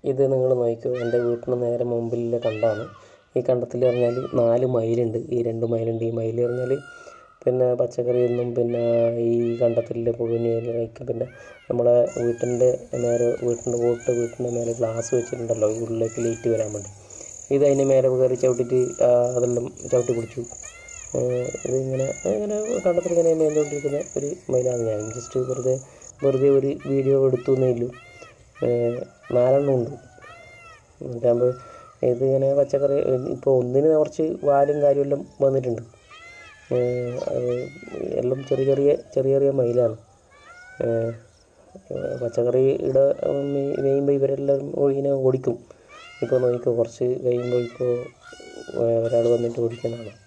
ഇത് നിങ്ങൾ നോക്കിക്കോ എൻ്റെ വീട്ടിന് നേരെ മുമ്പിലെ കണ്ടാണ് ഈ കണ്ടത്തിൽ പറഞ്ഞാൽ നാല് മയിലുണ്ട് ഈ രണ്ട് മയിലുണ്ട് ഈ മയിൽ പറഞ്ഞാൽ പിന്നെ പച്ചക്കറിയൊന്നും പിന്നെ ഈ കണ്ടത്തിലെ പുഴുവിനെ കഴിക്കും പിന്നെ നമ്മളെ വീട്ടിൻ്റെ നേരെ വീട്ടിൻ്റെ കൂട്ട് വീട്ടിൻ്റെ മേലെ ഗ്ലാസ് വെച്ചിട്ടുണ്ടല്ലോ ഈ ഉള്ളിലേക്ക് ലൈറ്റ് വരാൻ വേണ്ടി ഇത് അതിൻ്റെ മേലെ കയറി ചവിട്ടിട്ട് ആ, അതെല്ലാം ചവിട്ടി പിടിച്ചു ഏഹ് ഇതിങ്ങനെ ഇങ്ങനെ കണ്ടത്തിൽ ഇങ്ങനെ മേലോട്ടിരിക്കുന്ന ഒരു മയിലാണ് ഞാൻ ജസ്റ്റ് വെറുതെ വെറുതെ ഒരു വീഡിയോ എടുത്തു എന്നേ ഉള്ളൂ ഏഹ് നാലെണ്ണം ഉണ്ട് എന്നിട്ടാകുമ്പോൾ ഇതിങ്ങനെ പച്ചക്കറി ഇപ്പോൾ ഒന്നിന് കുറച്ച് വാലും കാര്യമെല്ലാം വന്നിട്ടുണ്ട് ഏഹ് അത് എല്ലാം ചെറിയ ചെറിയ ചെറിയ ചെറിയ മയിലാണ് ഏഹ് പച്ചക്കറിയുടെ മേയുമ്പോൾ ഇവരെല്ലാം ഇങ്ങനെ ഓടിക്കും ഇപ്പോൾ നോക്കിക്കോ കുറച്ച് കഴിയുമ്പോൾ ഇപ്പോൾ ഒരാൾ വന്നിട്ട് ഓടിക്കുന്നതാണ്